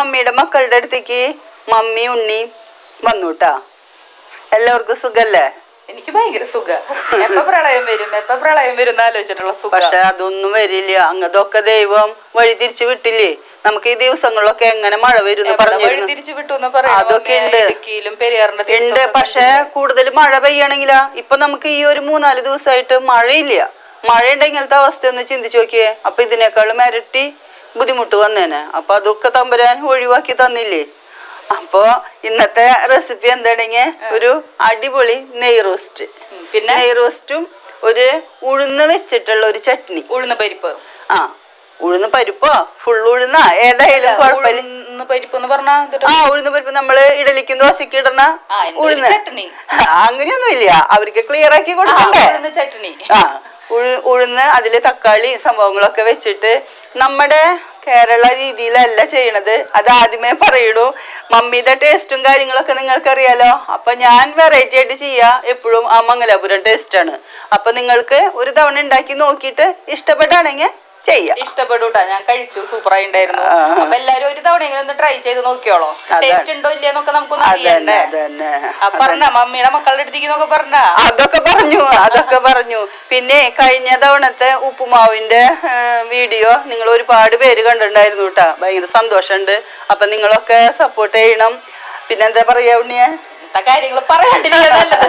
മമ്മിയുടെ മക്കളുടെ അടുത്തേക്ക് മമ്മി ഉണ്ണി വന്നുട്ടാ എല്ലാവർക്കും സുഖല്ലേ എനിക്ക് ഭയങ്കര സുഖ എപ്പ പ്രളയം വരും എപ്പ പ്രളയം വരും എന്ന് ആലോചിച്ചിട്ടുള്ള സുഖ പക്ഷെ അതൊന്നും വരില്ല അങ്ങതൊക്കെ ദൈവം വഴി തിരിച്ചു വിട്ടില്ലേ നമുക്ക് ഈ ദിവസങ്ങളിലൊക്കെ എങ്ങനെ മഴ വരും എന്ന് വഴി പറഞ്ഞിരുന്നു തിരിച്ചു വിട്ടു എന്ന് പറയാം അതൊക്കെ ഉണ്ട്. ഇടുക്കിയിലും പെരിയാറിന്റെ ഉണ്ട് തീരത്തൊക്കെ പക്ഷെ കൂടുതൽ മഴ പെയ്യണെങ്കിലാ ഇപ്പൊ നമുക്ക് ഈ ഒരു മൂന്നാല് ദിവസമായിട്ട് മഴയില്ല മഴ ഉണ്ടെങ്കിലത്തെ അവസ്ഥ ഒന്ന് ചിന്തിച്ചു നോക്കിയേ അപ്പൊ ഇതിനേക്കാളും ഇരട്ടി ബുദ്ധിമുട്ട് വന്നേനെ അപ്പൊ അതൊക്കെ തമ്പുരാൻ ഒഴിവാക്കി തന്നില്ലേ അപ്പൊ ഇന്നത്തെ റെസിപ്പി എന്താണെങ്കിൽ ഒരു അടിപൊളി നെയ് റോസ്റ്റ് ഉം, പിന്നെ നെയ് റോസ്റ്റും ഒരു ഉഴുന്ന് വെച്ചിട്ടുള്ള ഒരു ചട്നി ഉഴുന്ന പരിപ്പ് ആ ഉഴുന്ന് പരിപ്പോ ഫുൾ ഉഴുന്ന ഏതായാലും കുഴപ്പമില്ല ഉഴുന്ന് പരിപ്പ് എന്ന് പറഞ്ഞാ എന്നിട്ട് ആ ഉഴുന്ന് പരിപ്പ് നമ്മള് ഇഡലിക്കും ദോശയ്ക്ക് ഇടണ ആ, എന്തൊരു ഉഴുന്ന് ചട്നി. അങ്ങനെയൊന്നും ഇല്ല അവർക്ക് ക്ലിയർ ആക്കി ആ, കൊടുക്കണ്ടേ ഉഴുന്ന് ചട്നി ആ ഉഴു- ഉഴുന്ന് അതില് തക്കാളി സംഭവങ്ങളൊക്കെ വെച്ചിട്ട് നമ്മുടെ കേരള രീതിയിലല്ല ചെയ്യണത് അത് ആദ്യമേ പറയണു മമ്മിയുടെ ടേസ്റ്റും കാര്യങ്ങളൊക്കെ നിങ്ങൾക്ക് അറിയാലോ അപ്പൊ ഞാൻ വെറൈറ്റി ആയിട്ട് ചെയ്യാ എപ്പോഴും ആ മംഗലാപുരം ടേസ്റ്റ് ആണ് അപ്പൊ നിങ്ങൾക്ക് ഒരു തവണ ഉണ്ടാക്കി നോക്കിയിട്ട് ഇഷ്ടപ്പെട്ടാണെങ്കിൽ ചെയ്യാം ഇഷ്ടപ്പെടൂട്ടാ ഞാൻ കഴിച്ചു സൂപ്പറായി ഉണ്ടായിരുന്നു ആ. അപ്പൊ എല്ലാരും ഒരു തവണയെങ്കിലും ഒന്ന് ട്രൈ ചെയ്ത് നോക്കിയോളോ അതാണ്. ടേസ്റ്റ് ഉണ്ടോ ഇല്ലയെന്നൊക്കെ നമുക്കൊന്ന് അതന്നെ അറിയണ്ടേ അതന്നെ ആ പറഞ്ഞ മമ്മിയുടെ മക്കളുടെ അടുത്തേക്ക് എന്നൊക്കെ പറഞ്ഞ അതൊക്കെ പറഞ്ഞു അതൊക്കെ പറഞ്ഞു പിന്നെ കഴിഞ്ഞ തവണത്തെ ഉപ്പുമാവിന്റെ വീഡിയോ നിങ്ങൾ ഒരുപാട് പേര് കണ്ടിട്ടുണ്ടായിരുന്നു കേട്ടാ ഭയങ്കര സന്തോഷമുണ്ട് അപ്പൊ നിങ്ങളൊക്കെ സപ്പോർട്ട് ചെയ്യണം പിന്നെന്താ പറയാ ഉണ്ണിയെ ഇങ്ങനത്തെ കാര്യങ്ങൾ പറയാണ്ടിരിക്കുക നല്ലത്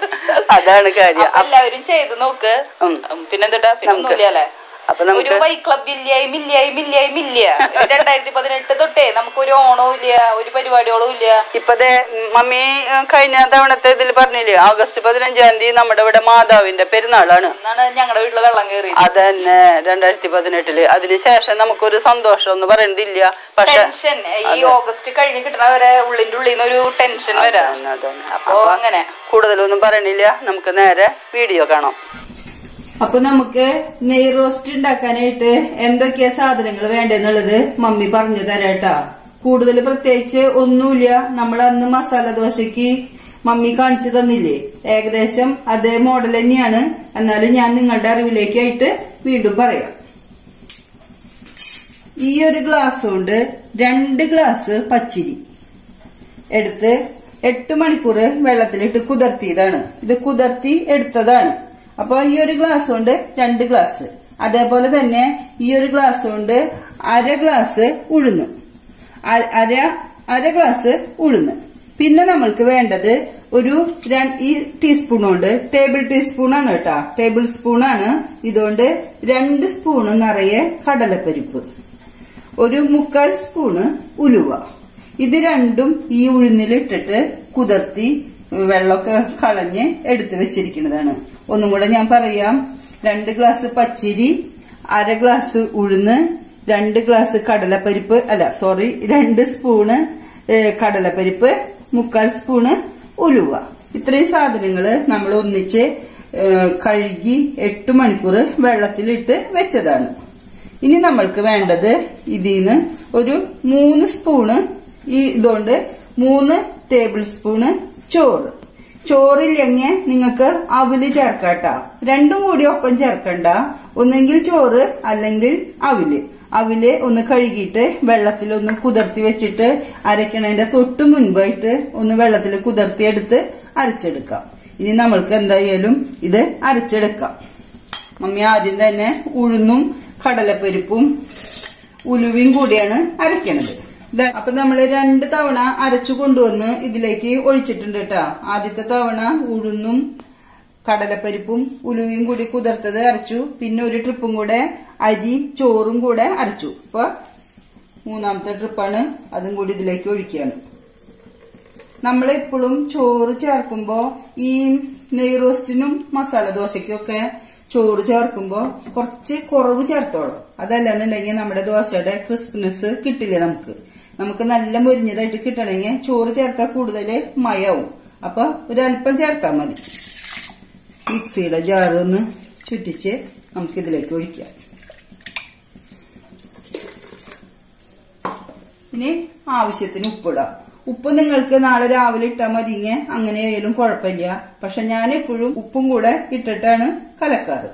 അതാണ് കാര്യം അപ്പൊ എല്ലാവരും ചെയ്ത് നോക്ക് ഉം. ഉം, പിന്നെന്തുട്ടാ പിന്നെ ഒന്നുമില്ല അല്ലേ അപ്പൊ ഒരു നമുക്ക് വൈ ക്ലബ് ഇല്ലായി മില്ലായി മില്ലായി മില്ല രണ്ടായിരത്തി പതിനെട്ട് തൊട്ടേ നമുക്ക് ഒരു ഓണവും ഇല്ല ഒരു പരിപാടികളും ഇല്ല ഇപ്പതേ മമ്മി ഏ, കഴിഞ്ഞ തവണത്തെ ഇതിൽ പറഞ്ഞില്ലേ ആഗസ്റ്റ് പതിനഞ്ചാം തീയതി നമ്മുടെ ഇവിടെ മാതാവിന്റെ പെരുന്നാളാണ് എന്നാണ് ഞങ്ങളുടെ വീട്ടില് വെള്ളം കയറി അതന്നെ രണ്ടായിരത്തി പതിനെട്ടില് അതിനുശേഷം നമുക്കൊരു സന്തോഷം എന്ന് പറയുന്നതില്ല പക്ഷെ ടെൻഷൻ ഈ ഓഗസ്റ്റ് കഴിഞ്ഞ് കിട്ടണ വരെ ഉള്ളിന്റെ ഉള്ളിൽ നിന്ന് ഒരു ടെൻഷൻ വരാം അതന്നെ, അതന്നെ. അപ്പൊ അങ്ങനെ കൂടുതലൊന്നും പറയണില്ല നമുക്ക് നേരെ വീഡിയോ കാണാം അപ്പൊ നമുക്ക് നെയ് റോസ്റ്റ് ഉണ്ടാക്കാനായിട്ട് എന്തൊക്കെയാ സാധനങ്ങൾ വേണ്ടെന്നുള്ളത് മമ്മി പറഞ്ഞു തരാട്ടാ കൂടുതൽ പ്രത്യേകിച്ച് ഒന്നുമില്ല നമ്മൾ അന്ന് മസാല ദോശക്ക് മമ്മി കാണിച്ചു തന്നില്ലേ ഏകദേശം അതേ മോഡൽ തന്നെയാണ് എന്നാലും ഞാൻ നിങ്ങളുടെ അറിവിലേക്കായിട്ട് വീണ്ടും പറയാം ഈ ഒരു ഗ്ലാസ് കൊണ്ട് രണ്ട് ഗ്ലാസ് പച്ചിരി എടുത്ത് എട്ട് മണിക്കൂർ വെള്ളത്തിലിട്ട് കുതിർത്തിയതാണ് ഇത് കുതിർത്തി എടുത്തതാണ് അപ്പൊ ഈ ഒരു ഗ്ലാസ് കൊണ്ട് രണ്ട് ഗ്ലാസ് അതേപോലെ തന്നെ ഈ ഒരു ഗ്ലാസ് കൊണ്ട് അര ഗ്ലാസ് ഉഴുന്ന് അര- അര അര ഗ്ലാസ് ഉഴുന്ന് പിന്നെ നമ്മൾക്ക് വേണ്ടത് ഒരു ര- ഈ ടീസ്പൂൺ കൊണ്ട് ടേബിൾ ടീസ്പൂൺ ആണ് കേട്ടോ ടേബിൾ സ്പൂൺ ആണ് ഇതുകൊണ്ട് രണ്ട് സ്പൂണ് നിറയെ കടലപ്പരിപ്പ് ഒരു മുക്കാൽ സ്പൂണ് ഉലുവ ഇത് രണ്ടും ഈ ഉഴുന്നിലിട്ടിട്ട് കുതിർത്തി വെള്ളമൊക്കെ കളഞ്ഞ് എടുത്തു വെച്ചിരിക്കുന്നതാണ് ഒന്നും കൂടെ ഞാൻ പറയാം രണ്ട് ഗ്ലാസ് പച്ചിരി അര ഗ്ലാസ് ഉഴുന്ന് രണ്ട് ഗ്ലാസ് കടലപ്പരിപ്പ് അല്ല സോറി രണ്ട് സ്പൂണ് ഏ, കടലപ്പരിപ്പ് മുക്കാൽ സ്പൂണ് ഉലുവ ഇത്രയും സാധനങ്ങള് നമ്മൾ ഒന്നിച്ച് ഏ, കഴുകി എട്ട് മണിക്കൂർ വെള്ളത്തിലിട്ട് വെച്ചതാണ് ഇനി നമ്മൾക്ക് വേണ്ടത് ഇതിന്ന് ഒരു മൂന്ന് സ്പൂണ് ഈ ഇതുകൊണ്ട് മൂന്ന് ടേബിൾ സ്പൂണ് ചോറ് ചോറില്ലെങ്കിൽ നിങ്ങൾക്ക് അവില് ചേർക്കാട്ടോ രണ്ടും കൂടി ഒപ്പം ചേർക്കണ്ട ഒന്നെങ്കിൽ ചോറ് അല്ലെങ്കിൽ അവില് അവില് ഒന്ന് കഴുകിയിട്ട് വെള്ളത്തിൽ ഒന്ന് കുതിർത്തി വെച്ചിട്ട് അരക്കണതിന്റെ തൊട്ട് മുൻപായിട്ട് ഒന്ന് വെള്ളത്തിൽ കുതിർത്തിയെടുത്ത് അരച്ചെടുക്കാം ഇനി നമ്മൾക്ക് എന്തായാലും ഇത് അരച്ചെടുക്കാം മമ്മി ആദ്യം തന്നെ ഉഴുന്നും കടലപ്പരിപ്പും ഉലുവയും കൂടിയാണ് അരക്കണത് ദാ, അപ്പൊ നമ്മൾ രണ്ട് തവണ അരച്ചു കൊണ്ടുവന്ന് ഇതിലേക്ക് ഒഴിച്ചിട്ടുണ്ട് കേട്ടാ ആദ്യത്തെ തവണ ഉഴുന്നും കടലപ്പരിപ്പും ഉലുവയും കൂടി കുതിർത്തത് അരച്ചു പിന്നെ ഒരു ട്രിപ്പും കൂടെ അരിയും ചോറും കൂടെ അരച്ചു അപ്പൊ മൂന്നാമത്തെ ട്രിപ്പാണ് അതും കൂടി ഇതിലേക്ക് ഒഴിക്കുകയാണ് നമ്മൾ എപ്പോഴും ചോറ് ചേർക്കുമ്പോ ഈ നെയ് റോസ്റ്റിനും മസാല ദോശയ്ക്കും ഒക്കെ ചോറ് ചേർക്കുമ്പോ കുറച്ച് കുറവ് ചേർത്തോളൂ അതല്ലെന്നുണ്ടെങ്കിൽ നമ്മുടെ ദോശയുടെ ക്രിസ്പിനെസ് കിട്ടില്ല നമുക്ക് നമുക്ക് നല്ല മുരിഞ്ഞതായിട്ട് കിട്ടണമെങ്കിൽ ചോറ് ചേർത്താൽ കൂടുതൽ മയാവും അപ്പൊ ഒരല്പം ചേർത്താൽ മതി മിക്സിയുടെ ജാറ് ഒന്ന് ചുറ്റിച്ച് നമുക്ക് ഇതിലേക്ക് ഒഴിക്കാം ഇനി ആവശ്യത്തിന് ഉപ്പിടാം ഉപ്പ് നിങ്ങൾക്ക് നാളെ രാവിലെ ഇട്ടാൽ മതിങ്ങ അങ്ങനെ ആയാലും കുഴപ്പമില്ല പക്ഷെ ഞാൻ എപ്പോഴും ഉപ്പും കൂടെ ഇട്ടിട്ടാണ് കലക്കാറ്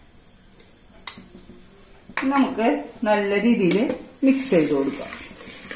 നമുക്ക് നല്ല രീതിയിൽ മിക്സ് ചെയ്ത് കൊടുക്കാം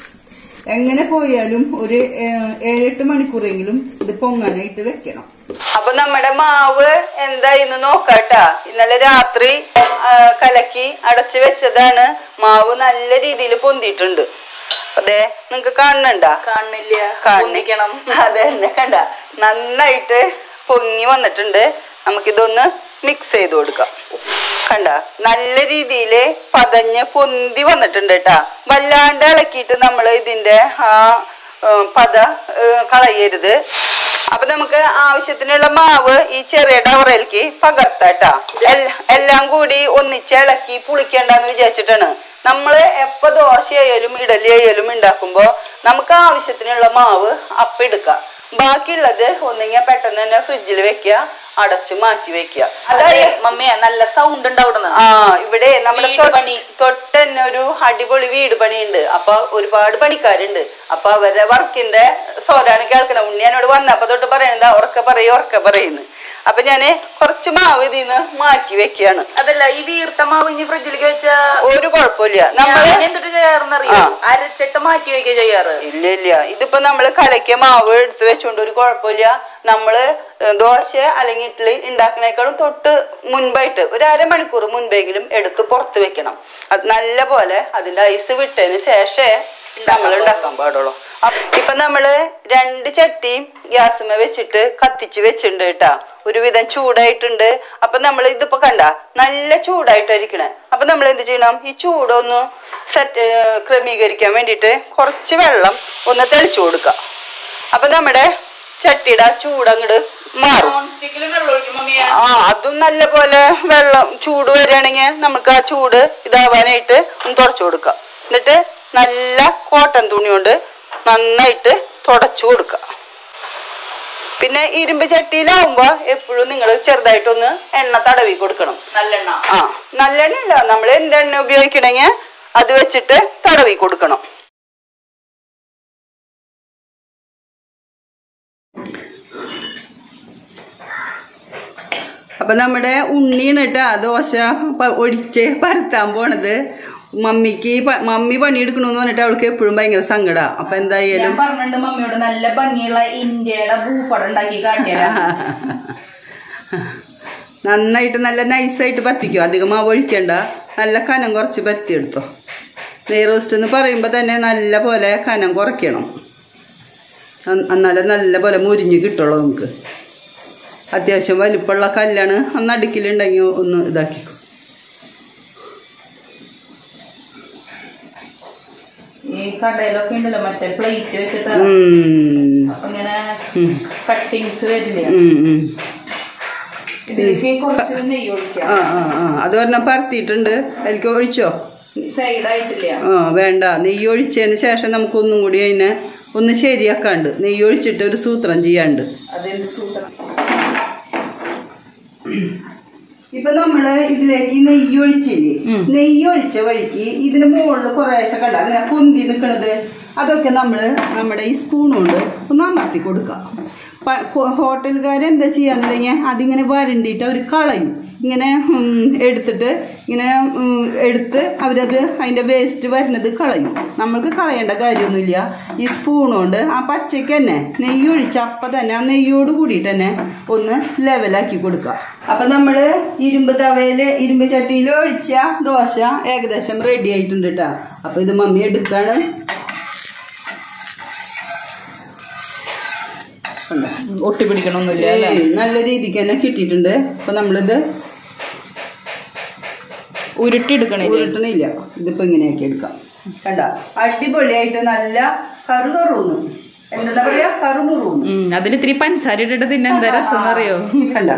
എങ്ങനെ പോയാലും ഒരു ഏഹ്, ഏഴെട്ട് മണിക്കൂറെങ്കിലും ഇത് പൊങ്ങാനായിട്ട് വെക്കണം അപ്പൊ നമ്മുടെ മാവ് എന്തായിന്ന് നോക്കാട്ടാ ഇന്നലെ രാത്രി ആ, കലക്കി അടച്ചു വെച്ചതാണ് മാവ് നല്ല രീതിയിൽ പൊന്തിയിട്ടുണ്ട് അതെ നിങ്ങക്ക് കാണുന്നുണ്ടാ കാണില്ല കാണി- പൊന്തിക്കണം അതെ തന്നെ കണ്ട നന്നായിട്ട് പൊങ്ങി വന്നിട്ടുണ്ട് നമുക്കിതൊന്ന് മിക്സ് ചെയ്ത് കൊടുക്കാം കണ്ട നല്ല രീതിയില് പതഞ്ഞ് പൊന്തി വന്നിട്ടുണ്ട് കേട്ടാ വല്ലാണ്ട് ഇളക്കിയിട്ട് നമ്മൾ ഇതിന്റെ ആ ഏ, പത ഏ, കളയരുത് അപ്പൊ നമുക്ക് ആവശ്യത്തിനുള്ള മാവ് ഈ ചെറിയ ഡവറയിലേക്ക് പകർത്താട്ടാ എൽ- എല്ലാം കൂടി ഒന്നിച്ച് ഇളക്കി പുളിക്കണ്ടെന്ന് വിചാരിച്ചിട്ടാണ് നമ്മള് എപ്പോ ദോശയായാലും ഇഡലി ആയാലും ഉണ്ടാക്കുമ്പോ നമുക്ക് ആവശ്യത്തിനുള്ള മാവ് അപ്പെടുക്കാം ബാക്കിയുള്ളത് ഒന്നെങ്കിൽ പെട്ടെന്ന് തന്നെ ഫ്രിഡ്ജിൽ വെക്കുക അടച്ചു മാറ്റി വെക്കുക അതെ അതായത് മമ്മിയെ നല്ല സൗണ്ട് ഉണ്ട് അവിടുന്ന് ആ ഇവിടെ നമ്മുടെ വീട് പണി. തൊട്ട് തന്നെ ഒരു അടിപൊളി വീട് പണിയുണ്ട് അപ്പൊ ഒരുപാട് പണിക്കാരുണ്ട് അപ്പൊ അവരുടെ വർക്കിന്റെ സ്വരാണ് കേൾക്കണം ഉണ്ണിയാനോട് വന്നപ്പോ തൊട്ട് പറയണത് ഉറക്കെ പറയും ഉറക്കെ പറയുന്നു അപ്പൊ ഞാന് കുറച്ച് മാവ് ഇതിന്ന് മാറ്റി വെക്കുകയാണ് അതല്ല ഈ വീർത്ത മാവ് ഇനി ഫ്രിഡ്ജിലേക്ക് വെച്ച ഒരു കുഴപ്പമില്ല നമ്മള് ഞാൻ എന്തിട്ട് ചെയ്യാറെന്നറിയോ ആ. അരച്ചിട്ട് മാറ്റി വെക്കുക ചെയ്യാറ് ഇല്ല ഇല്ല ഇതിപ്പോ നമ്മള് കലക്കിയ മാവ് എടുത്തു വെച്ചോണ്ട് ഒരു കുഴപ്പമില്ല നമ്മള് ഏഹ്, ദോശ അല്ലെങ്കിൽ ഇഡ്ഡലി ഉണ്ടാക്കണേക്കാളും തൊട്ട് മുൻപായിട്ട് ഒരു അരമണിക്കൂർ മുൻപെങ്കിലും എടുത്ത് പുറത്ത് വെക്കണം അത് നല്ല പോലെ അതിന്റെ ഐസ് വിട്ടതിന് ശേഷമേ നമ്മൾ ഉണ്ടാക്കാൻ പാടുള്ളൂ അപ്പ- ഇപ്പൊ നമ്മള് രണ്ട് ചട്ടിയും ഗ്യാസുമ വെച്ചിട്ട് കത്തിച്ച് വെച്ചിട്ടുണ്ട് കേട്ടാ ഒരുവിധം ചൂടായിട്ടുണ്ട് അപ്പൊ നമ്മൾ ഇതിപ്പോ കണ്ട നല്ല ചൂടായിട്ടായിരിക്കണേ അപ്പൊ നമ്മൾ എന്ത് ചെയ്യണം ഈ ചൂടൊന്ന് സെറ്റ് ക്രമീകരിക്കാൻ വേണ്ടിയിട്ട് കുറച്ച് വെള്ളം ഒന്ന് തെളിച്ചു കൊടുക്കുക അപ്പൊ നമ്മുടെ ചട്ടിയുടെ ആ ചൂടങ്ങട് മാറും നോൺ സ്റ്റിക്കിലും വെള്ളം ഒഴിക്കും മമ്മിയെ ആ അതും നല്ല പോലെ വെള്ളം ചൂട് വരികയാണെങ്കിൽ നമുക്ക് ആ ചൂട് ഇതാവാനായിട്ട് ഒന്ന് തുടച്ചു കൊടുക്കാം എന്നിട്ട് നല്ല കോട്ടൺ തുണി കൊണ്ട് നന്നായിട്ട് തുടച്ചു കൊടുക്കുക പിന്നെ ഇരുമ്പ് ചട്ടിയിലാവുമ്പോ എപ്പോഴും നിങ്ങൾ ചെറുതായിട്ടൊന്ന് എണ്ണ തടവി കൊടുക്കണം നല്ലെണ്ണ ആ നല്ലെണ്ണ നമ്മൾ എന്തെണ്ണ ഉപയോഗിക്കണമെങ്കിൽ അത് വെച്ചിട്ട് തടവി കൊടുക്കണം അപ്പൊ നമ്മുടെ ഉണ്ണിയാണ് കേട്ടാ ദോശ പ- ഒടിച്ച് പരത്താൻ പോണത് മമ്മിക്ക് പ- മമ്മി പണിയെടുക്കണമെന്ന് പറഞ്ഞിട്ട് അവൾക്ക് എപ്പോഴും ഭയങ്കര സങ്കടാ അപ്പൊ എന്തായാലും ഞാൻ പറഞ്ഞിട്ടുണ്ട് മമ്മിയോട് നല്ല ഭംഗിയുള്ള ഇന്ത്യയുടെ ഭൂപടം ഉണ്ടാക്കി കാട്ടിയാ നന്നായിട്ട് നല്ല നൈസായിട്ട് പരത്തിക്കോ അധികം മാവ് ഒഴിക്കണ്ട നല്ല കനം കുറച്ച് പരത്തിയെടുത്തോ നെയ് റോസ്റ്റ് എന്ന് പറയുമ്പോൾ തന്നെ നല്ല പോലെ കനം കുറയ്ക്കണം അ- എന്നാലേ നല്ല പോലെ മുരിഞ്ഞ് കിട്ടുള്ളൂ നമുക്ക് അത്യാവശ്യം വലിപ്പമുള്ള കല്ലാണ് അന്ന് അടുക്കിലുണ്ടെങ്കിൽ ഒന്ന് ഇതാക്കിക്കോ ഈ കടയിലൊക്കെ ഉണ്ടല്ലോ മറ്റേ പ്ലേറ്റ് വെച്ചിട്ട് ഉം. അപ്പൊ ഇങ്ങനെ കട്ടിങ്സ് വരില്ല ഉം, ഉം. ഇതിലേക്ക് കുറച്ച് നെയ്യ് ഒഴിക്കാം ആ ആ ആ അത് പറഞ്ഞാൽ പരത്തിയിട്ടുണ്ട് അതിലേക്ക് ഒഴിച്ചോ സൈഡ് ആയിട്ടില്ല ആ വേണ്ട നെയ്യ് ഒഴിച്ചതിന് ശേഷം നമുക്ക് ഒന്നും കൂടി അതിനെ ഒന്ന് ശരിയാക്കാണ്ട് നെയ്യ് ഒഴിച്ചിട്ട് ഒരു സൂത്രം ചെയ്യാണ്ട് അതെന്ത് സൂത്രം ഇപ്പൊ നമ്മള് ഇതിലേക്ക് നെയ്യ് ഒഴിച്ചില്ലേ ഉം. നെയ്യ് ഒഴിച്ച വഴിക്ക് ഇതിന് മുകളിൽ കുറേശ്ശെ കണ്ട അങ്ങനെ പൊന്തി നിൽക്കണത് അതൊക്കെ നമ്മള് നമ്മുടെ ഈ സ്പൂൺ കൊണ്ട് ഒന്ന് അമർത്തി കൊടുക്കാം പ- ഹോ- ഹോട്ടലുകാര് എന്താ ചെയ്യാന്നുണ്ടെങ്കിൽ അതിങ്ങനെ വരണ്ടിയിട്ട് അവർ കളയും ഇങ്ങനെ ഉം, എടുത്തിട്ട് ഇങ്ങനെ ഉം, എടുത്ത് അവരത് അതിന്റെ വേസ്റ്റ് വരുന്നത് കളയും നമ്മൾക്ക് കളയേണ്ട കാര്യമൊന്നുമില്ല ഈ സ്പൂൺ കൊണ്ട് ആ പച്ചയ്ക്ക് തന്നെ നെയ്യ് ഒഴിച്ച് അപ്പം തന്നെ ആ നെയ്യോട് കൂടിയിട്ട് തന്നെ ഒന്ന് ലെവലാക്കി കൊടുക്കുക അപ്പൊ നമ്മള് ഇരുമ്പ് തവയില് ഇരുമ്പ് ചട്ടിയിൽ ഒഴിച്ച ദോശ ഏകദേശം റെഡി ആയിട്ടുണ്ട് കേട്ടാ അപ്പൊ ഇത് മമ്മി എടുക്കാണ് കണ്ടോ? ഒട്ടി പിടിക്കണമൊന്നുമില്ല അല്ലേ ഏയ്, നല്ല രീതിക്ക് തന്നെ കിട്ടിയിട്ടുണ്ട് അപ്പൊ നമ്മളിത് ഉരുട്ടി എടുക്കണേ ഉരുട്ടണില്ല ഇതിപ്പോ ഇങ്ങനെയാക്കി എടുക്കാം കണ്ട അടിപൊളിയായിട്ട് നല്ല കറുകറൂന്ന് എന്താ പറയാ കറുമുറൂന്ന് അതിൽ ഇത്തിരി പഞ്ചസാര ഇട്ടിട്ട് തിന്നെ എന്താ രസം അറിയോ കണ്ട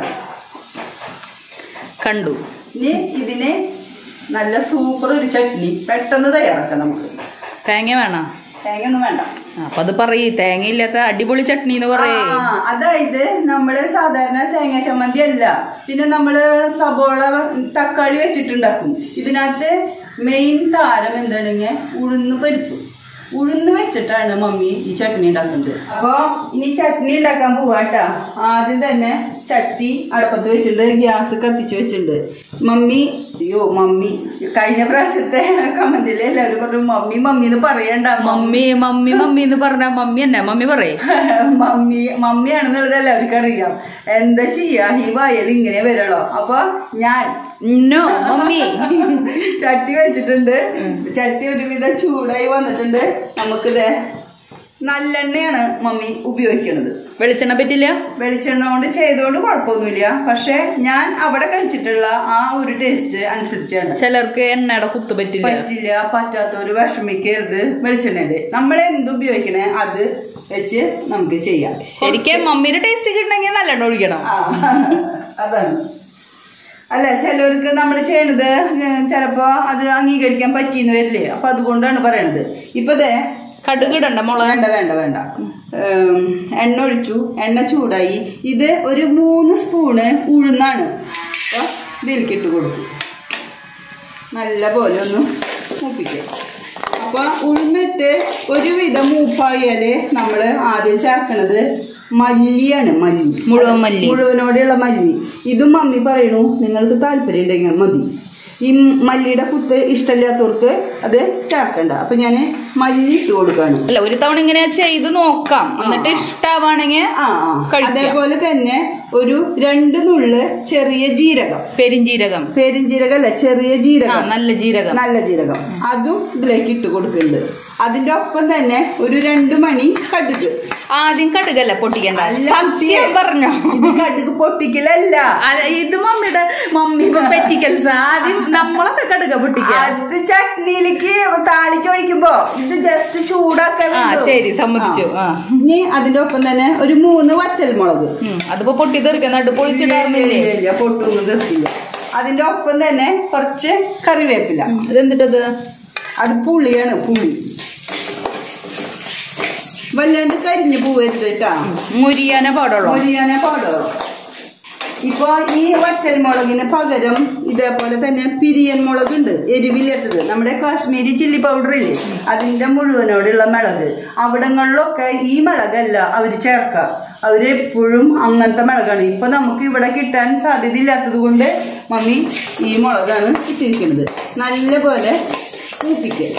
കണ്ടു ഇനി ഇതിന് നല്ല സൂപ്പർ ഒരു ചട്നി പെട്ടെന്ന് തയ്യാറാക്കാം നമുക്ക് തേങ്ങ വേണോ തേങ്ങ ഒന്നും വേണ്ട അപ്പൊ അത് പറയ് തേങ്ങ ഇല്ലാത്ത അടിപൊളി ചട്നി എന്ന് പറയേ ആ, അതായത് നമ്മള് സാധാരണ തേങ്ങ ചമ്മന്തി അല്ല പിന്നെ നമ്മള് സബോള തക്കാളി വെച്ചിട്ടുണ്ടാക്കും ഇതിനകത്ത് മെയിൻ താരം എന്താണെങ്കിൽ ഉഴുന്ന് പരിപ്പ് ഉഴുന്ന് വെച്ചിട്ടാണ് മമ്മി ഈ ചട്നി ഉണ്ടാക്കുന്നത് അപ്പൊ ഇനി ചട്നി ഉണ്ടാക്കാൻ പോവാട്ടാ ആദ്യം തന്നെ ചട്ടി അടുപ്പത്ത് വെച്ചിട്ടുണ്ട് ഗ്യാസ് കത്തിച്ച് വെച്ചിട്ടുണ്ട് മമ്മി അയ്യോ മമ്മി കഴിഞ്ഞ പ്രാവശ്യത്തെ കമന്റിൽ എല്ലാവരും പറഞ്ഞു മമ്മി മമ്മി എന്ന് പറയണ്ട മമ്മി മമ്മി മമ്മി എന്ന് പറഞ്ഞ മമ്മി തന്നെ മമ്മി പറയേ മമ്മി മമ്മിയാണെന്നുള്ളത് എല്ലാവർക്കും അറിയാം എന്താ ചെയ്യാ ഈ വയൽ ഇങ്ങനെ വരളോ അപ്പൊ ഞാൻ നോ മമ്മി ചട്ടി വെച്ചിട്ടുണ്ട് ചട്ടി ഒരുവിധം ചൂടായി വന്നിട്ടുണ്ട് നമുക്കിത് നല്ലെണ്ണയാണ് മമ്മി ഉപയോഗിക്കുന്നത് വെളിച്ചെണ്ണ പറ്റില്ല വെളിച്ചെണ്ണ കൊണ്ട് ചെയ്തുകൊണ്ട് കുഴപ്പമൊന്നുമില്ല പക്ഷെ ഞാൻ അവിടെ കഴിച്ചിട്ടുള്ള ആ ഒരു ടേസ്റ്റ് അനുസരിച്ചാണ് ചിലർക്ക് എണ്ണയുടെ കുത്ത് പറ്റില്ല പറ്റില്ല പറ്റാത്തവര് വിഷമിക്കരുത് വെളിച്ചെണ്ണയില് നമ്മൾ എന്ത് ഉപയോഗിക്കണേ അത് വെച്ച് നമുക്ക് ചെയ്യാം ശരിക്കും മമ്മിയുടെ ടേസ്റ്റ് കിട്ടണമെങ്കിൽ നല്ലെണ്ണ ഒഴിക്കണം ആ, അതാണ് അല്ല ചിലവർക്ക് നമ്മൾ ചെയ്യണത് ചിലപ്പോ അത് അംഗീകരിക്കാൻ പറ്റിയെന്ന് വരില്ലേ അപ്പൊ അതുകൊണ്ടാണ് പറയണത് ഇപ്പൊ ദേ കടുക് ഇടണ്ട മുളക് വേണ്ട വേണ്ട വേണ്ട ഏം, എണ്ണ ഒഴിച്ചു എണ്ണ ചൂടായി ഇത് ഒരു മൂന്ന് സ്പൂണ് ഉഴുന്നാണ് അപ്പൊ ഇതിലേക്ക് ഇട്ട് കൊടുക്കും നല്ല പോലെ ഒന്ന് മൂപ്പിക്കുക അപ്പൊ ഉഴുന്നിട്ട് ഒരുവിധം മൂപ്പായാല് നമ്മള് ആദ്യം ചേർക്കണത് മല്ലിയാണ് മല്ലി മുഴുവൻ മല്ലി. മുഴുവനോടെയുള്ള മല്ലി ഇതും മമ്മി പറയണു നിങ്ങൾക്ക് താല്പര്യം ഉണ്ടെങ്കിൽ മതി ഈ മല്ലിയുടെ കുത്ത് ഇഷ്ടമില്ലാത്തവർക്ക് അത് ചേർക്കണ്ട അപ്പൊ ഞാൻ മല്ലി ഇട്ട് കൊടുക്കാണ് അല്ല ഒരു തവണ ഇങ്ങനെ ചെയ്ത് നോക്കാം എന്നിട്ട് ഇഷ്ടാവാണെങ്കിൽ ആ ആ. കഴിക്കാം. അതേപോലെ തന്നെ ഒരു രണ്ട് നുള്ള് ചെറിയ ജീരകം പെരിഞ്ജീരകം പെരിഞ്ജീരകല്ല ചെറിയ ആ ജീരകം നല്ല ജീരകം നല്ല ജീരകം അതും ഇതിലേക്ക് ഇട്ട് കൊടുക്കുന്നുണ്ട് അതിന്റെ ഒപ്പം തന്നെ ഒരു രണ്ട് മണി കടുക് ആദ്യം കടുകല്ല പൊട്ടിക്കണ്ട അല്ല, സത്യം പറഞ്ഞോ ഇത് കടുക് പൊട്ടിക്കലല്ല അല്ല, ഇത് മമ്മിയുടെ മമ്മി ഇപ്പൊ പെറ്റിക്കൽസ് ആദ്യം നമ്മളൊക്കെ കടുക പൊട്ടിക്ക അത് ചട്നിയിലേക്ക് താളിച്ചൊഴിക്കുമ്പോ ഇത് ജസ്റ്റ് ചൂടാക്കാൻ ആ വേണ്ടു. ശരി സമ്മതിച്ചു ആ ഇനി അതിന്റെ ഒപ്പം തന്നെ ഒരു മൂന്ന് വറ്റൽ മുളക് ഉം, അതിപ്പോ പൊട്ടി തെറിക്കാൻ നട്ട് പൊളിച്ചിടാറുന്നില്ലേ ഇല്ല, ഇല്ല, പൊട്ടൊന്നും തെറിക്കില്ല അതിന്റെ ഒപ്പം തന്നെ കുറച്ച് കറിവേപ്പില ഇതെന്തിട്ടത് അത് പുളിയാണ് പുളി വല്ലാണ്ട് കരിഞ്ഞു പോവരുത് കേട്ടാ മുരിയാനെ പാടുള്ളൂ മൊരിയാനെ പാടുള്ളൂ ഇപ്പൊ ഈ വറ്റൽ മുളകിന് പകരം ഇതേപോലെ തന്നെ പിരിയൻ മുളകുണ്ട് എരിവില്ലാത്തത് നമ്മുടെ കാശ്മീരി ചില്ലി പൗഡർ ഇല്ലേ അതിന്റെ മുഴുവനോടുള്ള മിളക് അവിടങ്ങളിലൊക്കെ ഈ മിളകല്ല അവര് ചേർക്കുക അവര് എപ്പോഴും അങ്ങനത്തെ മിളകാണ് ഇപ്പൊ നമുക്ക് ഇവിടെ കിട്ടാൻ സാധ്യതയില്ലാത്തത് കൊണ്ട് മമ്മി ഈ മുളകാണ് ഇട്ടിരിക്കുന്നത് നല്ലപോലെ കൂപ്പിക്കുക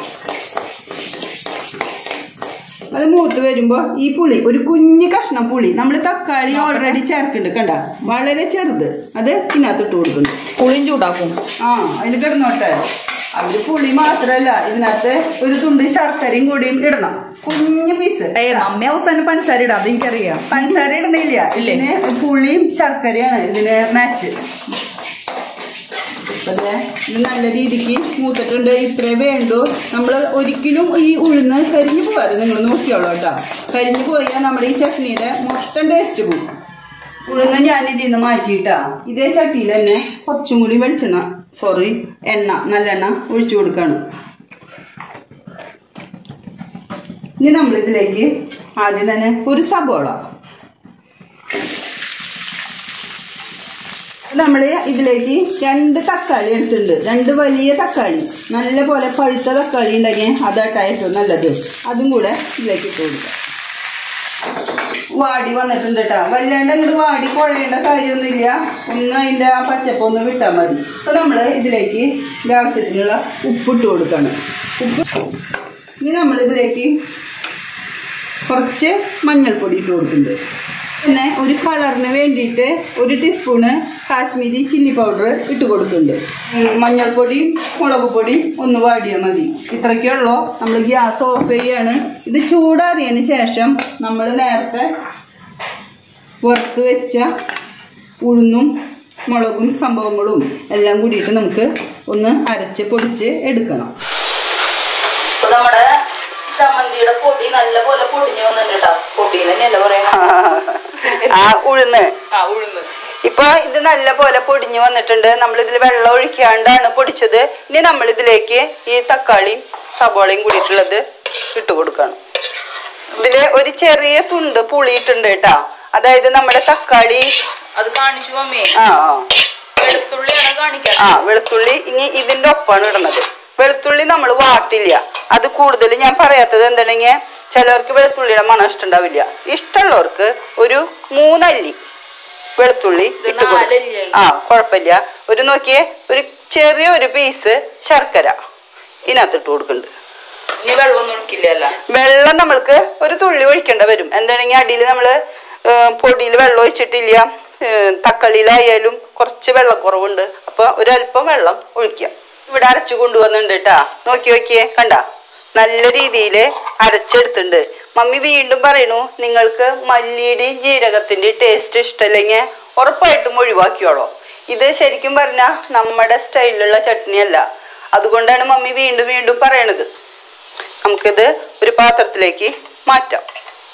അത് മൂത്ത് വരുമ്പോ ഈ പുളി ഒരു കുഞ്ഞു കഷ്ണം പുളി നമ്മൾ തക്കാളി ഓൾറെഡി ചേർക്കുന്നുണ്ട് കണ്ട വളരെ ചെറുത് അത് ഇതിനകത്ത് ഇട്ട് കൊടുക്കുന്നു പുളിയും ചൂടാക്കും ആ അതിൽ കിടന്നോട്ടെ അതില് പുളി മാത്രല്ല ഇതിനകത്ത് ഒരു തുണ്ട് ശർക്കരയും കൂടിയും ഇടണം കുഞ്ഞു പീസ് ഏ മമ്മി അവസാനം പഞ്ചസാര ഇടാം അതെനിക്കറിയാം പഞ്ചസാര ഇടണില്ല ഇല്ലേ? ഇതിന് പുളിയും ശർക്കരയാണ് ഇതിന് മാച്ച് അതെ ഇത് നല്ല രീതിക്ക് മൂത്തിട്ടുണ്ട് ഇത്രേ വേണ്ടു നമ്മൾ ഒരിക്കലും ഈ ഉഴുന്ന് കരിഞ്ഞു പോകാതെ നിങ്ങൾ നോക്കിയോളൂ കേട്ടോ കരിഞ്ഞു പോയാൽ നമ്മുടെ ഈ ചട്നിയുടെ മൊത്തം ടേസ്റ്റ് പോകും ഉഴുന്ന് ഞാൻ ഇതിൽ നിന്ന് മാറ്റിയിട്ടാ ഇതേ ചട്ടിയിൽ തന്നെ കുറച്ചും കൂടി വെളിച്ചെണ്ണ സോറി എണ്ണ നല്ലെണ്ണ ഒഴിച്ചു കൊടുക്കാണ് ഇനി നമ്മൾ ഇതിലേക്ക് ആദ്യം തന്നെ ഒരു സബോള നമ്മൾ ഇതിലേക്ക് രണ്ട് തക്കാളി എടുത്തിട്ടുണ്ട് രണ്ട് വലിയ തക്കാളി നല്ല പോലെ പഴുത്ത തക്കാളി ഉണ്ടെങ്കിൽ അതാട്ടാ ഏറ്റവും നല്ലത് അതും കൂടെ ഇതിലേക്ക് ഇട്ട് കൊടുക്കാം വാടി വന്നിട്ടുണ്ട് കേട്ടോ വല്ലാണ്ട് അങ്ങോട്ട് വാടി കുഴയേണ്ട കാര്യമൊന്നുമില്ല ഒന്ന് അതിന്റെ ആ പച്ചപ്പ് ഒന്ന് വിട്ടാൽ മതി അപ്പൊ നമ്മള് ഇതിലേക്ക് ഇതിന്റെ ആവശ്യത്തിനുള്ള ഉപ്പിട്ട് കൊടുക്കാണ് ഉപ്പ് ഇനി നമ്മൾ ഇതിലേക്ക് കുറച്ച് മഞ്ഞൾപ്പൊടി ഇട്ട് കൊടുക്കുന്നുണ്ട് പിന്നെ ഒരു കളറിന് വേണ്ടിയിട്ട് ഒരു ടീസ്പൂണ് കാശ്മീരി ചില്ലി പൗഡർ ഇട്ട് കൊടുക്കുന്നുണ്ട് ഉം, മഞ്ഞൾപ്പൊടിയും മുളക് പൊടിയും ഒന്ന് വാടിയാൽ മതി ഇത്രയ്ക്കേ ഉള്ളൂ നമ്മൾ ഗ്യാസ് ഓഫ് ചെയ്യാണ് ഇത് ചൂടാറിയതിന് ശേഷം നമ്മൾ നേരത്തെ വറുത്ത് വെച്ച ഉഴുന്നും മുളകും സംഭവങ്ങളും എല്ലാം കൂടിയിട്ട് നമുക്ക് ഒന്ന് അരച്ച് പൊടിച്ച് എടുക്കണം ഇപ്പൊ നമ്മുടെ ചമ്മന്തിയുടെ പൊടി നല്ല പോലെ പൊടിഞ്ഞു വന്നിട്ടുണ്ട് കേട്ടോ പൊടി തന്നെയല്ല പറയുന്നത് ആ ഉഴുന്ന് ആ ഉഴുന്ന് ഇപ്പൊ ഇത് നല്ല പോലെ പൊടിഞ്ഞു വന്നിട്ടുണ്ട് നമ്മൾ ഇതിൽ വെള്ളം ഒഴിക്കാണ്ടാണ് പൊടിച്ചത് ഇനി നമ്മൾ ഇതിലേക്ക് ഈ തക്കാളിയും സബോളയും കൂടിയിട്ടുള്ളത് ഇട്ട് കൊടുക്കണം ഇതില് ഒരു ചെറിയ തുണ്ട് പുളിയിട്ടുണ്ട് കേട്ടാ അതായത് നമ്മുടെ തക്കാളി അത് കാണിച്ചു മമ്മി ആ ആ വെളുത്തുള്ളിയാണ് കാണിക്കാൻ ആ വെളുത്തുള്ളി ഇനി ഇതിന്റെ ഒപ്പാണ് ഇടുന്നത് വെളുത്തുള്ളി നമ്മൾ വാട്ടില്ല അത് കൂടുതൽ ഞാൻ പറയാത്തത് എന്താണെങ്കിൽ ചിലർക്ക് വെളുത്തുള്ളിയുടെ മണം ഇഷ്ടമുണ്ടാവില്ല ഇഷ്ടമുള്ളവർക്ക് ഒരു മൂന്നല്ലി വെളുത്തുള്ളി ഇത് ഇട്ട് കൊടുക്കും നാലല്ലേ? ആ കുഴപ്പമില്ല ഒരു നോക്കിയേ ഒരു ചെറിയ ഒരു പീസ് ശർക്കര ഇതിനകത്ത് ഇട്ട് കൊടുക്കുന്നുണ്ട് ഇനി വെള്ളമൊന്നും ഒഴിക്കില്ല വെള്ളം നമ്മൾക്ക് ഒരു തുള്ളി ഒഴിക്കേണ്ട വരും എന്താണെങ്കിൽ അടിയിൽ നമ്മള് പൊടിയിൽ വെള്ളം ഒഴിച്ചിട്ടില്ല ഏഹ് തക്കാളിയിലായാലും കുറച്ച് വെള്ളക്കുറവുണ്ട് അപ്പൊ ഒരല്പം വെള്ളം ഒഴിക്കുക ഇവിടെ അരച്ചു കൊണ്ടുവന്നിട്ടുണ്ട് കേട്ടാ നോക്കി നോക്കിയേ കണ്ട നല്ല രീതിയിൽ അരച്ചെടുത്തിട്ടുണ്ട് മമ്മി വീണ്ടും പറയണു നിങ്ങൾക്ക് മല്ലിയുടെയും ജീരകത്തിന്റെയും ടേസ്റ്റ് ഇഷ്ടമല്ലെങ്കിൽ ഉറപ്പായിട്ടും ഒഴിവാക്കിയോളോ ഇത് ശരിക്കും പറഞ്ഞാൽ നമ്മുടെ സ്റ്റൈലിലുള്ള ചട്നിയല്ല അതുകൊണ്ടാണ് മമ്മി വീണ്ടും വീണ്ടും പറയണത് നമുക്കിത് ഒരു പാത്രത്തിലേക്ക് മാറ്റാം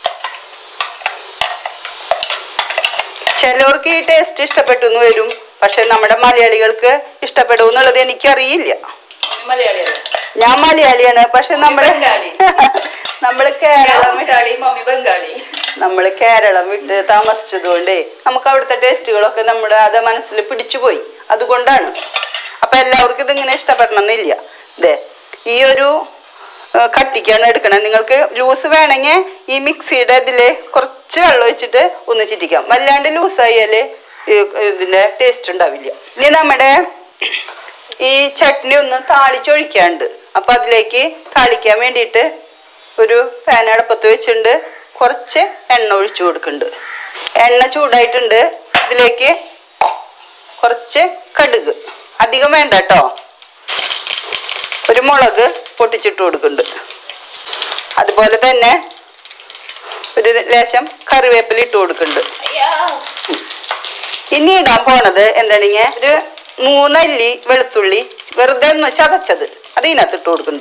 ചിലവർക്ക് ഈ ടേസ്റ്റ് ഇഷ്ടപ്പെട്ടു എന്ന് വരും പക്ഷെ നമ്മുടെ മലയാളികൾക്ക് ഇഷ്ടപ്പെടും എന്നുള്ളത് എനിക്കറിയില്ല മലയാളിയല്ലേ ഞാൻ മലയാളിയാണ് പക്ഷെ നമ്മള് ബംഗാളി. നമ്മള് ഞാൻ കേരളം വിട്ട് ബംഗാളി മമ്മി ബംഗാളി നമ്മള് കേരളം വിട്ട് താമസിച്ചതുകൊണ്ടേ നമുക്ക് അവിടുത്തെ ടേസ്റ്റുകളൊക്കെ നമ്മുടെ അത് മനസ്സിൽ പിടിച്ചുപോയി അതുകൊണ്ടാണ് അപ്പൊ എല്ലാവർക്കും ഇതിങ്ങനെ ഇഷ്ടപ്പെടണം എന്നില്ല ഇതേ ഈ ഒരു ആ, കട്ടിക്കാണ് എടുക്കണത് നിങ്ങൾക്ക് ലൂസ് വേണമെങ്കിൽ ഈ മിക്സിയുടെ ഇതില് കുറച്ച് വെള്ളം ഒഴിച്ചിട്ട് ഒന്ന് ചിറ്റിക്കാം വല്ലാണ്ട് ലൂസായാല് ഇതിന്റെ ടേസ്റ്റ് ഉണ്ടാവില്ല ഇനി നമ്മുടെ ഈ ചട്നി ഒന്ന് താളിച്ചൊഴിക്കാണ്ട് അപ്പൊ അതിലേക്ക് താളിക്കാൻ വേണ്ടിയിട്ട് ഒരു പാൻ അടുപ്പത്ത് വെച്ചിട്ടുണ്ട് കുറച്ച് എണ്ണ ഒഴിച്ചു കൊടുക്കുന്നുണ്ട് എണ്ണ ചൂടായിട്ടുണ്ട് ഇതിലേക്ക് കുറച്ച് കടുക് അധികം വേണ്ട കേട്ടോ ഒരു മുളക് പൊട്ടിച്ചിട്ട് കൊടുക്കുന്നുണ്ട് അതുപോലെ തന്നെ ഒരു ലേശം കറിവേപ്പില ഇട്ട് കൊടുക്കുന്നുണ്ട് അയ്യാ ഇനി ഇടാൻ പോണത് എന്താണെങ്കിൽ ഒരു മൂന്നല്ലി വെളുത്തുള്ളി വെറുതെ ഒന്ന് ചതച്ചത് അത് ഇതിനകത്ത് ഇട്ട് കൊടുക്കുന്നുണ്ട്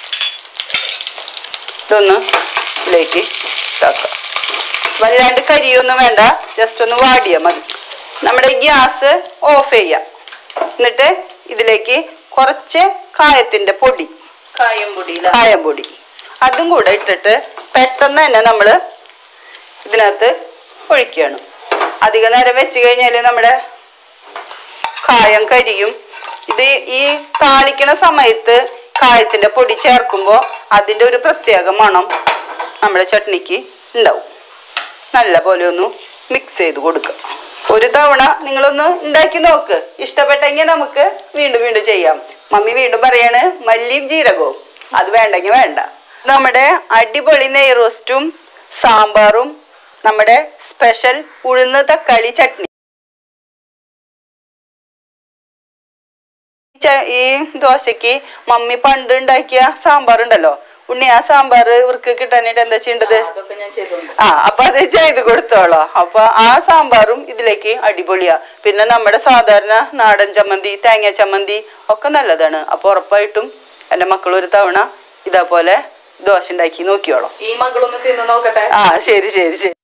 ഇതൊന്ന് ഇതിലേക്ക് ഇതാക്കാം വല്ലാണ്ട് കരിയൊന്നും വേണ്ട ജസ്റ്റ് ഒന്ന് വാടിയാൽ മതി നമ്മുടെ ഗ്യാസ് ഓഫ് ചെയ്യാം എന്നിട്ട് ഇതിലേക്ക് കുറച്ച് കായത്തിന്റെ പൊടി കായം പൊടിയില കായം പൊടി അതും കൂടെ ഇട്ടിട്ട് പെട്ടെന്ന് തന്നെ നമ്മൾ ഇതിനകത്ത് ഒഴിക്കുകയാണ് അധിക നേരം വെച്ച് കഴിഞ്ഞാൽ നമ്മുടെ കായം കരിയും ഇത് ഈ താളിക്കണ സമയത്ത് കായത്തിന്റെ പൊടി ചേർക്കുമ്പോൾ അതിന്റെ ഒരു പ്രത്യേക മണം നമ്മുടെ ചട്നിക്ക് ഉണ്ടാവും നല്ല പോലെ ഒന്ന് മിക്സ് ചെയ്ത് കൊടുക്കുക ഒരു തവണ നിങ്ങളൊന്ന് ഉണ്ടാക്കി നോക്ക് ഇഷ്ടപ്പെട്ടെങ്കിൽ നമുക്ക് വീണ്ടും വീണ്ടും ചെയ്യാം മമ്മി വീണ്ടും പറയാണ് മല്ലിയും ജീരകവും അത് വേണ്ടെങ്കിൽ വേണ്ട നമ്മുടെ അടിപൊളി നെയ് റോസ്റ്റും സാമ്പാറും നമ്മുടെ സ്പെഷ്യൽ ഉഴുന്ന് തക്കാളി ചട്നി ച- ഈ ദോശക്ക് മമ്മി പണ്ട് ഉണ്ടാക്കിയ സാമ്പാർ ഉണ്ടല്ലോ ഉണ്ണി ആ സാമ്പാർ ഇവർക്ക് കിട്ടാനായിട്ട് എന്താ ചെയ്യേണ്ടത് അതൊക്കെ ഞാൻ ചെയ്തോണ്ട് ആ അപ്പൊ അത് ചെയ്ത് കൊടുത്തോളോ അപ്പൊ ആ സാമ്പാറും ഇതിലേക്ക് അടിപൊളിയാ പിന്നെ നമ്മുടെ സാധാരണ നാടൻ ചമ്മന്തി തേങ്ങ ചമ്മന്തി ഒക്കെ നല്ലതാണ് അപ്പൊ ഉറപ്പായിട്ടും എന്റെ മക്കൾ ഒരു തവണ ഇതേപോലെ ദോശ ഉണ്ടാക്കി നോക്കിയോളോ ഈ മകളൊന്ന് തിന്ന് നോക്കട്ടെ ആ ശരി ശരി ശരി